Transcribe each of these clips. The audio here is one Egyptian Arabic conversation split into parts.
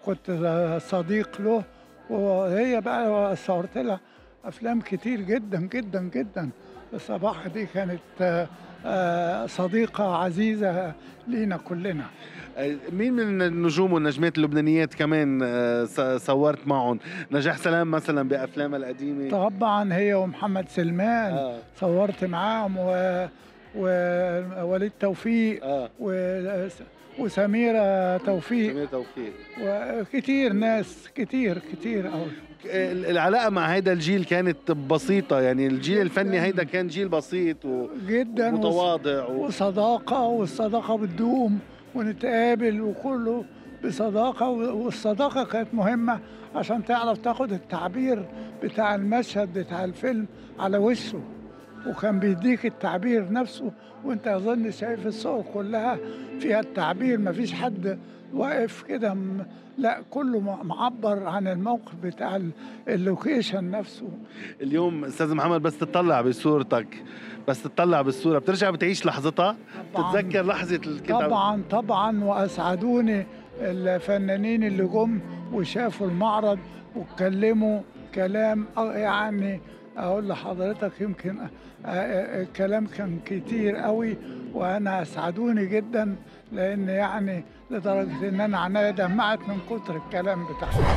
كنت صديق له وهي بقى صورت لها افلام كتير جدا جدا جدا صباح دي كانت آه، آه، صديقه عزيزه لينا كلنا آه، مين من النجوم والنجمات اللبنانيات كمان آه، ص- صورت معهم نجاح سلام مثلا بافلامها القديمه طبعا هي ومحمد سلمان اه صورت معاهم و ووليد توفيق اه و... وسميرة توفيق سمير توفيق وكتير ناس كتير كتير أوي ال- العلاقه مع هيدا الجيل كانت بسيطه يعني الجيل الفني هيدا كان جيل بسيط جدا وص- ومتواضع و... وصداقة والصداقة بتدوم ونتقابل وكله بصداقة والصداقة كانت مهمة عشان تعرف تاخد التعبير بتاع المشهد بتاع الفيلم على وشه وكان بيديك التعبير نفسه وانت اظن شايف الصور كلها فيها التعبير مفيش حد واقف كده م- لا كله م- معبر عن الموقف بتاع ال- اللوكيشن نفسه اليوم استاذ محمد بس تطلع بصورتك بس تطلع بالصوره بترجع بتعيش لحظتها طبعاً. بتتذكر لحظه الكتاب طبعا طبعا واسعدوني الفنانين اللي جم وشافوا المعرض واتكلموا كلام أ- يعني اقول لحضرتك يمكن آه، آه، الكلام كان كتير قوي وانا اسعدوني جدا لان يعني لدرجه ان انا عينيا دمعت من كتر الكلام بتاعهم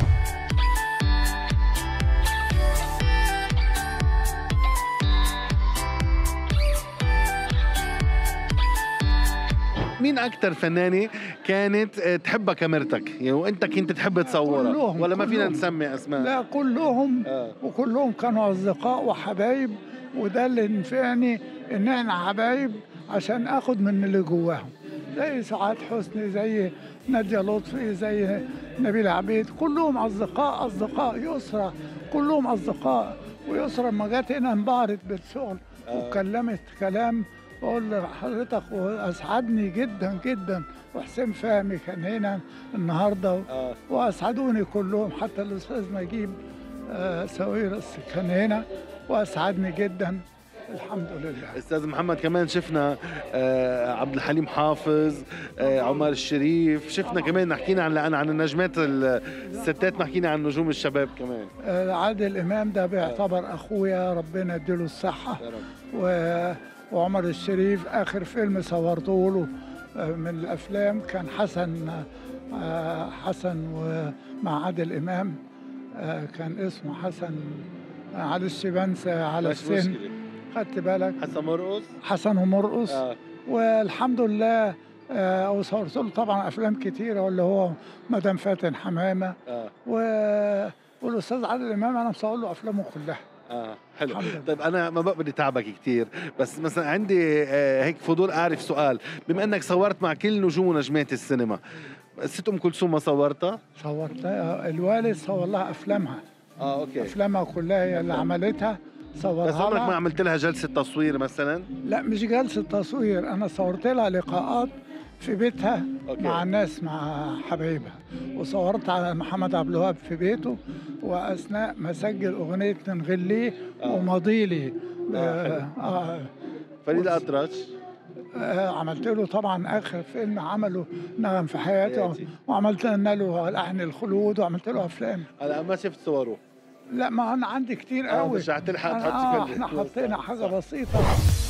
مين اكثر فنانه كانت آه، تحبها كاميرتك يعني وانت كنت تحب تصورها كلهم، ولا ما فينا كلهم. نسمي اسماء لا كلهم آه. وكلهم كانوا اصدقاء وحبايب وده اللي نفعني ان احنا حبايب عشان اخد من اللي جواهم زي سعاد حسني زي نادية لطفي زي نبيل عبيد كلهم اصدقاء اصدقاء يسرى كلهم اصدقاء ويسرى لما جت هنا انبهرت بالشغل وكلمت كلام بقول لحضرتك واسعدني جدا جدا وحسين فهمي كان هنا النهارده آه. واسعدوني كلهم حتى الاستاذ نجيب آه، ساويرس كان هنا واسعدني جدا الحمد لله استاذ محمد كمان شفنا آه، عبد الحليم حافظ آه، عمر الشريف شفنا كمان حكينا عن عن عن النجمات ال- الستات ما حكينا عن نجوم الشباب كمان آه، عادل امام ده بيعتبر اخويا ربنا يديله الصحه يا رب و... وعمر الشريف اخر فيلم صورته له آه، من الافلام كان حسن آه، حسن ومع عادل امام آه، كان اسمه حسن معلش بنسى على مش السن مشكلة. خدت بالك حسن مرقص حسن ومرقص آه. والحمد لله آه، وصورت له طبعا افلام كتيره واللي هو مدام فاتن حمامه اه و... والاستاذ عادل امام انا مصور له افلامه كلها اه حلو الحمد لله. طيب انا ما بقى بدي تعبك كثير بس مثلا عندي آه، هيك فضول اعرف سؤال بما انك صورت مع كل نجوم ونجمات السينما ست ام كلثوم ما صورتها صورتها الوالد صور لها افلامها اه اوكي افلامها كلها هي اللي عملتها بس صورها عمرك ما لها عملت لها جلسه تصوير مثلا لا مش جلسه تصوير انا صورت لها لقاءات في بيتها أوكي. مع الناس مع حبايبها وصورت على محمد عبد الوهاب في بيته واثناء ما سجل اغنيه من غليه آه. وماضيلي آه، حلو. آه آه فريد الاطرش آه عملت له طبعا اخر فيلم عمله نغم في حياته حياتي. وعملت له لحن الخلود وعملت له افلام انا ما شفت صوره لا ما انا عندي كتير آه، قوي مش هتلحق أنا- تحط آه كل- احنا صح، حطينا صح. حاجه بسيطه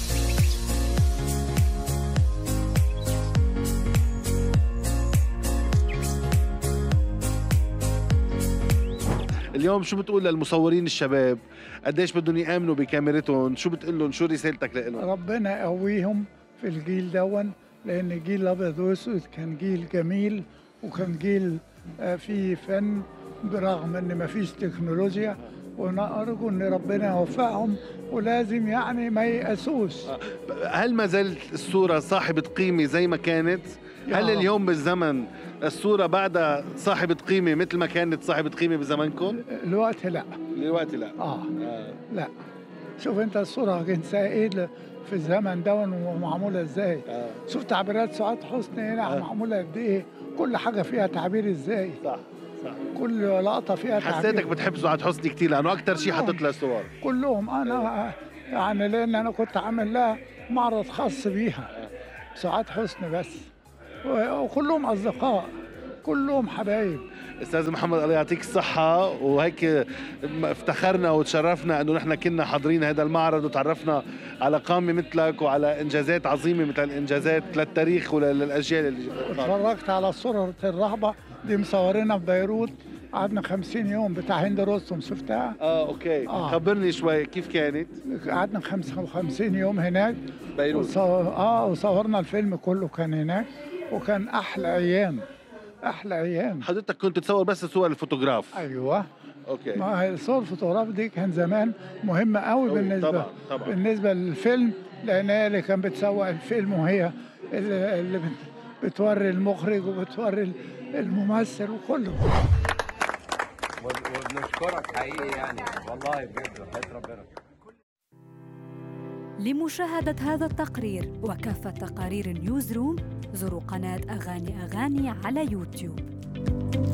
اليوم شو بتقول للمصورين الشباب قديش بدهم يامنوا بكاميرتهم شو بتقول لهم شو رسالتك لهم ربنا يقويهم في الجيل دون لان جيل الابيض واسود كان جيل جميل وكان جيل آه، فيه فن برغم ان ما فيش تكنولوجيا ونرجو ان ربنا يوفقهم ولازم يعني ما ييأسوش هل ما زالت الصورة صاحبة قيمة زي ما كانت؟ يا هل رب. اليوم بالزمن الصورة بعدها صاحبة قيمة مثل ما كانت صاحبة قيمة بزمنكم؟ الوقت لا دلوقتي لا اه لا شوف انت الصوره جنسها ايه ل- في الزمن ده ومعموله ازاي آه. شوف تعبيرات سعاد حسني هنا آه. معموله قد ايه كل حاجه فيها تعبير ازاي صح صح كل لقطه فيها حسيتك تعبير بتحب سعاد حسني كثير لأنه أكثر شيء حطت لها صور كلهم انا يعني لان انا كنت عامل لها معرض خاص بيها سعاد حسني بس و- وكلهم اصدقاء كلهم حبايب استاذ محمد الله يعطيك الصحة وهيك افتخرنا وتشرفنا انه نحن كنا حاضرين هذا المعرض وتعرفنا على قامة مثلك وعلى انجازات عظيمة مثل الانجازات للتاريخ وللاجيال اللي جاية. اتفرجت على صورة الرهبة دي مصورينها في بيروت قعدنا 50 يوم بتاع هند رستم شفتها اه اوكي آه. خبرني شوي كيف كانت قعدنا 55 يوم هناك بيروت وصور... اه وصورنا الفيلم كله كان هناك وكان احلى ايام احلى ايام حضرتك كنت تصور بس صور الفوتوغراف ايوه اوكي ما هي الصور الفوتوغراف دي كان زمان مهمة قوي أوي، بالنسبة طبعاً، طبعاً. بالنسبة للفيلم لأن هي اللي كانت بتسوق الفيلم وهي اللي, اللي بت- بتوري المخرج وبتوري الممثل وكله وبنشكرك حقيقي يعني والله بجد وحياة ربنا لمشاهدة هذا التقرير وكافة تقارير نيوز روم زوروا قناة أغاني أغاني على يوتيوب